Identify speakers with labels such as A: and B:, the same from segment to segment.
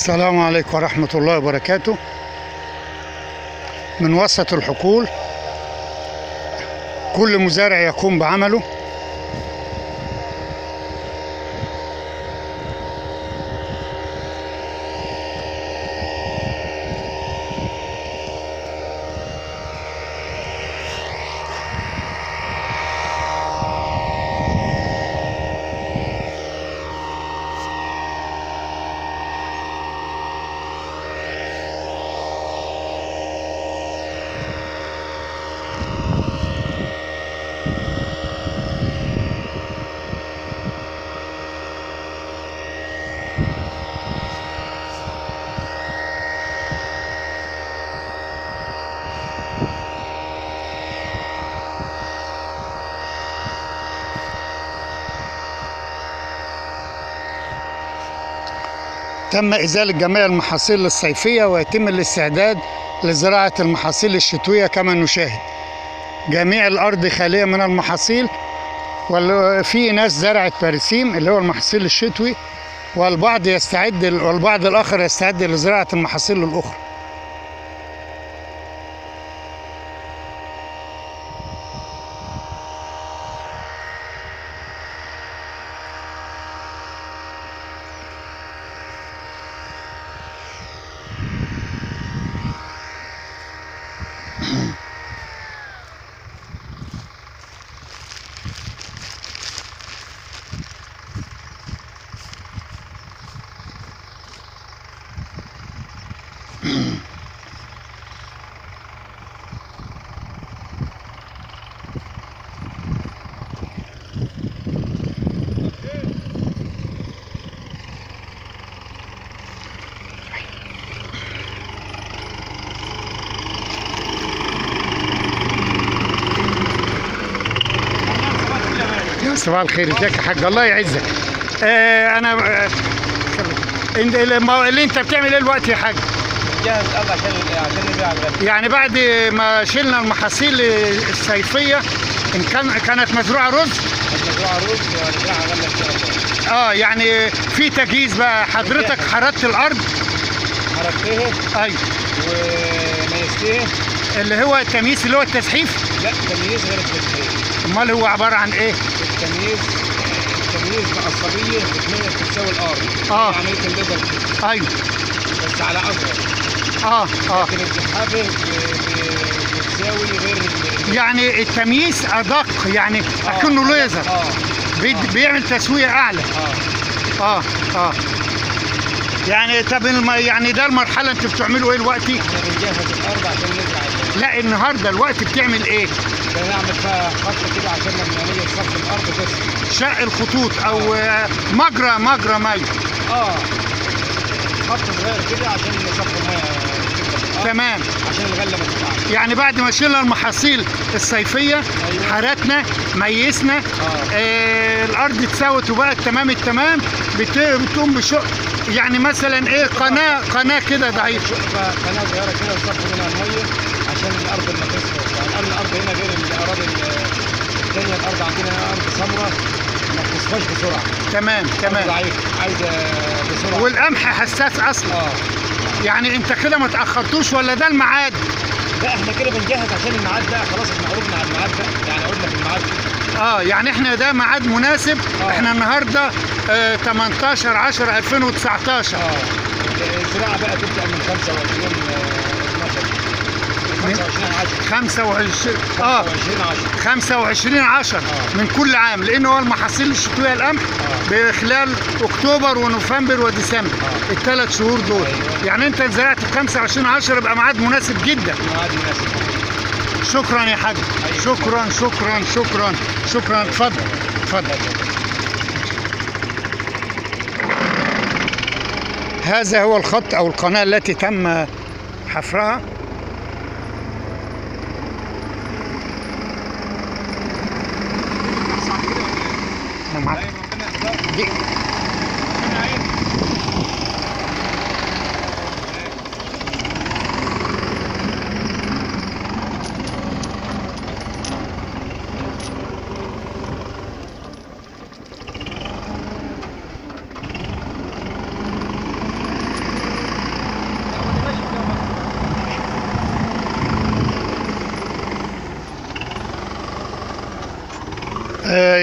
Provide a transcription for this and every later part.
A: السلام عليكم ورحمة الله وبركاته من وسط الحقول كل مزارع يقوم بعمله تم إزالة جميع المحاصيل الصيفية ويتم الاستعداد لزراعة المحاصيل الشتوية كما نشاهد جميع الأرض خالية من المحاصيل وفي ناس زرعت برسيم اللي هو المحاصيل الشتوي والبعض يستعد والبعض الآخر يستعد لزراعة المحاصيل الأخرى يا صباح الخير ازيك يا حاج الله يعزك آه انا آه انت اللي اللي انت بتعمل ايه الوقت يا حاج
B: جهز الارض عشان عشان نبيع الغد
A: يعني بعد ما شلنا المحاصيل الصيفيه ان كان كانت مزروعه رز
B: المزروعه رز ونزرعها غله ان شاء الله
A: اه يعني في تجهيز بقى حضرتك حرثت الارض
B: حركتها
A: ايوه
B: وميزتها
A: اللي هو التمييز اللي هو التسحيف
B: لا تمييز غير التسميز
A: امال هو عباره عن ايه
B: التمييز التمييز بعصبيه بتميز بتساوي الارض
A: آه.
B: هي عمليه الليزر كده،
A: ايوه
B: بس على اصغر
A: اه اه
B: لكن الزحافه ب- ب- بتساوي غير ال-
A: يعني التمييز ادق يعني
B: آه.
A: اكنه ليزر
B: اه
A: بي- بيعمل تسويه اعلى
B: اه
A: اه اه يعني طب الم... يعني ده المرحله انتوا بتعملوا ايه دلوقتي
B: احنا بنجهز الارض عشان نزرع الغد.
A: لا النهارده الوقت بتعمل ايه
B: بنعمل فيها خط كده عشان لما نيجي نصفي الارض تسقي
A: شق الخطوط او آه، مجرى مجرى مي
B: اه خط صغير كده عشان نصفي الميه تبقى في الارض
A: تمام
B: عشان الغله ما تطلعش
A: يعني بعد ما شلنا المحاصيل الصيفيه
B: أيوة.
A: حرتنا ميزنا
B: اه
A: آه الارض اتسوت وبقت تمام التمام بت... بتقوم بشق يعني مثلا ايه قناه قناه كده ضعيفه
B: شقفه قناه صغيره كده نصفي منها الميه عشان الارض ما تصفى يعني الارض الارض هنا غير الاراضي ال- الثانيه الارض عندنا هنا ارض سمراء ما بتصفاش بسرعه
A: تمام
B: أرض
A: تمام
B: ضعيف عايزه بسرعه
A: والقمح حساس اصلا
B: اه
A: يعني انت كده ما تاخرتوش ولا ده الميعاد
B: لا احنا كده بنجهز عشان الميعاد بقى خلاص احنا عرضنا على الميعاد بقى يعني عرضنا في الميعاد
A: اه يعني احنا ده ميعاد مناسب
B: آه.
A: احنا النهارده آه 18 10 2019
B: اه الزراعه بقى تبدا من 25 آه، 12 25 10
A: 25 اه
B: 25 10
A: 25 10
B: آه.
A: من كل عام لان هو المحاصيل الشتويه القمح
B: آه.
A: بخلال اكتوبر ونوفمبر وديسمبر
B: آه.
A: الثلاث شهور دول
B: أيوة.
A: يعني انت زرعت في 25 10 يبقى ميعاد مناسب جدا
B: الميعاد مناسب
A: شكرا يا حاج
B: أيوة.
A: شكرا شكرا شكرا شكرا اتفضل اتفضل هذا هو الخط او القناه التي تم حفرها أنا معاك. دي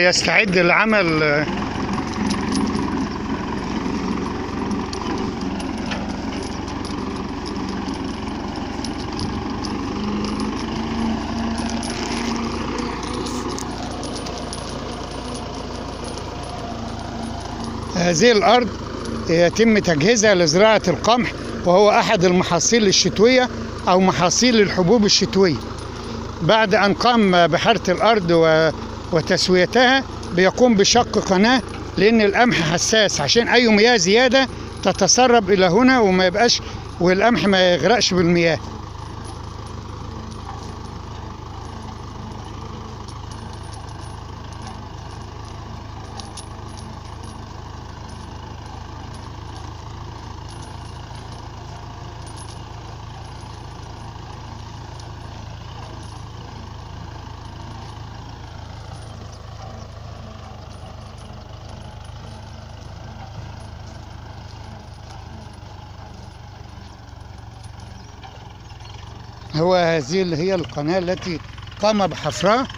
A: بيستعد لعمل آه، هذه الأرض يتم تجهيزها لزراعة القمح وهو أحد المحاصيل الشتوية أو محاصيل الحبوب الشتوية بعد أن قام بحرث الأرض و- وتسويتها بيقوم بشق قناة لأن القمح حساس عشان أي مياه زيادة تتسرب إلى هنا وما يبقاش والقمح ما يغرقش بالمياه هو هذه اللي هي القناة التي قام بحفرها